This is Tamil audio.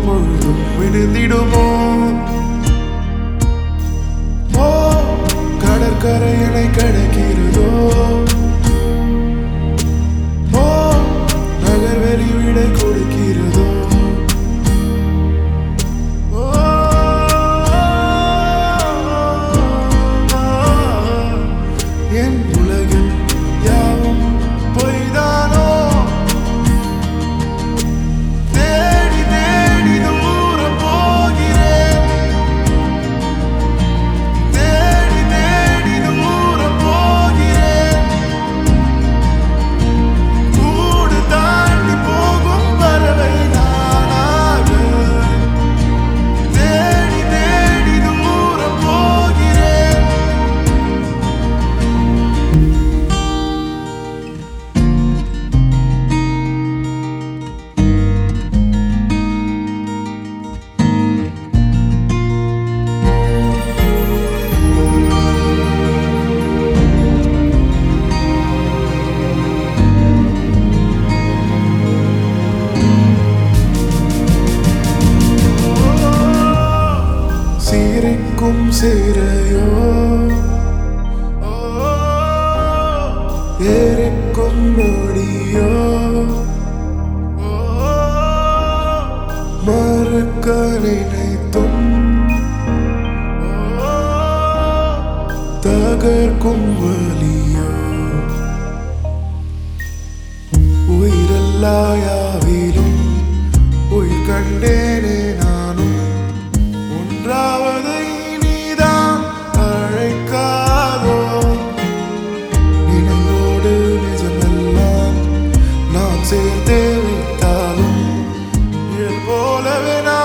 பொழுதும் விடுந்திடுமோ ஓ கடற்கரையனை கடக்கிறதோ ஓ நகர்வெளி விடை கொடுக்கிறதோ ஓ, என் உலகில் யாவும் பொய்தானோ தேடி தேடி தூரம் போகிறேன் தேடி தேடி தூரம் போகிறேன் கூடு தாண்டி போகும் பறவை நானாக தேடி தேடி தூரம் போகிறேன் சீரிக்கும் சீரையோ ஏறிக்கும் நொடியோ மறுக்க நினைத்தும் தகர்க்கும் வலியோ உயிரல்லாயாவிலும் உயிர் கண்டேனே நானும் ஒன்றாவதை நீதான் அழைக்காதோ நினைவோடு நிஜமெல்லாம் நான் சேர்த்தே வைத்தாலும் நிழல் போலவே நான்